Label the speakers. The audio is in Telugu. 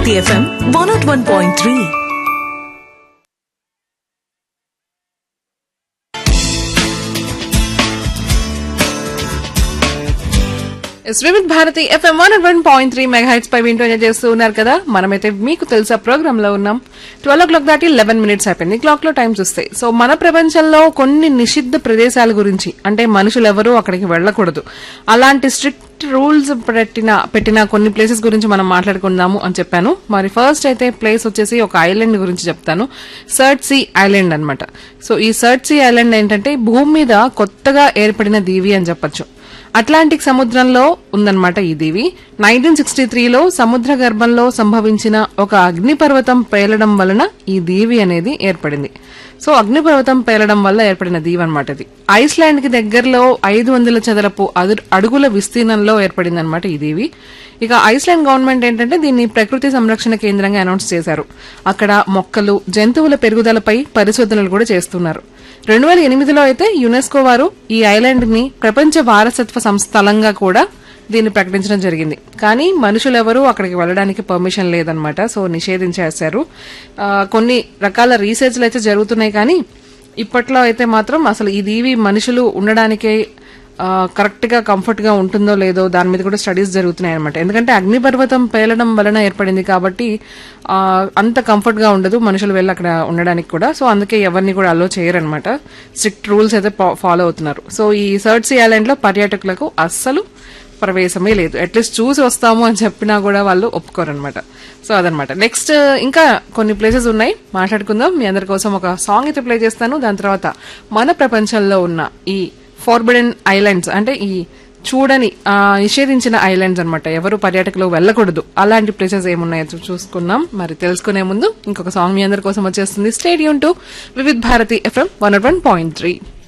Speaker 1: Bharati FM one nought one point three
Speaker 2: Vividh Bharati FM one one point three megahertz పై వింటూ ఎంజాయ్ చేస్తూ ఉన్నారు కదా మనమైతే మీకు తెలుసా ప్రోగ్రామ్ లో ఉన్నాం ట్వెల్వ్ ఓ క్లాక్ దాటి లెవెన్ మినిట్స్ అయిపోయింది క్లాక్ లో టైం చూస్తే సో మన ప్రపంచంలో కొన్ని నిషిద్ధ ప్రదేశాల గురించి అంటే మనుషులు ఎవరూ అక్కడికి వెళ్ళకూడదు అలాంటి స్ట్రిక్ట్ రూల్స్ పెట్టిన పెట్టిన కొన్ని ప్లేసెస్ గురించి మనం మాట్లాడుకుందాము అని చెప్పాను మరి ఫస్ట్ అయితే ప్లేస్ వచ్చేసి ఒక ఐలాండ్ గురించి చెప్తాను సర్ట్ సీ ఐలాండ్ అన్నమాట సో ఈ సర్ట్ సీ ఐలాండ్ ఏంటంటే భూమి మీద కొత్తగా ఏర్పడిన దీవి అని చెప్పొచ్చు అట్లాంటిక్ సముద్రంలో ఉందన్నమాట ఈ దీవి నైన్టీన్ సిక్స్టీ త్రీలో సముద్ర గర్భంలో సంభవించిన ఒక అగ్నిపర్వతం పేలడం వలన ఈ దీవి అనేది ఏర్పడింది సో అగ్నిపర్వతం పేలడం వల్ల ఏర్పడిన దీవి అనమాట ఇది ఐస్లాండ్ కి దగ్గరలో ఐదు వందల చదరపు అదు- అడుగుల విస్తీర్ణంలో ఏర్పడింది అనమాట ఈ దీవి ఇక ఐస్లాండ్ గవర్నమెంట్ ఏంటంటే దీన్ని ప్రకృతి సంరక్షణ కేంద్రంగా అనౌన్స్ చేశారు అక్కడ మొక్కలు జంతువుల పెరుగుదలపై పరిశోధనలు కూడా చేస్తున్నారు రెండు వేల ఎనిమిదిలో అయితే యునెస్కో వారు ఈ ఐలాండ్ ని ప్రపంచ వారసత్వ సంస్థలంగా కూడా దీన్ని ప్రకటించడం జరిగింది కానీ మనుషులెవరూ అక్కడికి వెళ్ళడానికి పర్మిషన్ లేదనమాట సో నిషేధించేశారు ఆ, కొన్ని రకాల రీసెర్చ్లు అయితే జరుగుతున్నాయి కానీ ఇప్పట్లో అయితే మాత్రం అసలు ఈ దీవి మనుషులు ఉండడానికే కరెక్ట్ గా కంఫర్ట్ గా ఉంటుందో లేదో దాని మీద కూడా స్టడీస్ జరుగుతున్నాయి అనమాట ఎందుకంటే అగ్నిపర్వతం పేలడం వలన ఏర్పడింది కాబట్టి ఆ, అంత కంఫర్ట్ గా ఉండదు మనుషులు వెళ్ళి అక్కడ ఉండడానికి కూడా సో అందుకే ఎవరిని కూడా అలో చేయరనమాట స్ట్రిక్ట్ రూల్స్ అయితే ఫాలో అవుతున్నారు సో ఈ సర్ట్ సీ ఐలాండ్ లో పర్యాటకులకు అస్సలు ప్రవేశమే లేదు అట్లీస్ట్ చూసి వస్తాము అని చెప్పినా కూడా వాళ్ళు ఒప్పుకోరనమాట సో అదనమాట నెక్స్ట్ ఇంకా కొన్ని ప్లేసెస్ ఉన్నాయి మాట్లాడుకుందాం మీ అందరి కోసం ఒక సాంగ్ అయితే ప్లే చేస్తాను దాని తర్వాత మన ప్రపంచంలో ఉన్న ఈ ఫార్బిడెన్ ఐలాండ్స్ అంటే ఈ చూడని ఆ, నిషేధించిన ఐలాండ్స్ అన్నమాట ఎవరు పర్యాటకులు వెళ్ళకూడదు అలాంటి ప్లేసెస్ ఏమున్నాయో చూ- చూసుకుందాం మరి తెలుసుకునే ముందు ఇంకొక సాంగ్ మీ అందరి కోసం వచ్చేస్తుంది stay tuned to Vividh Bharati FM one one point three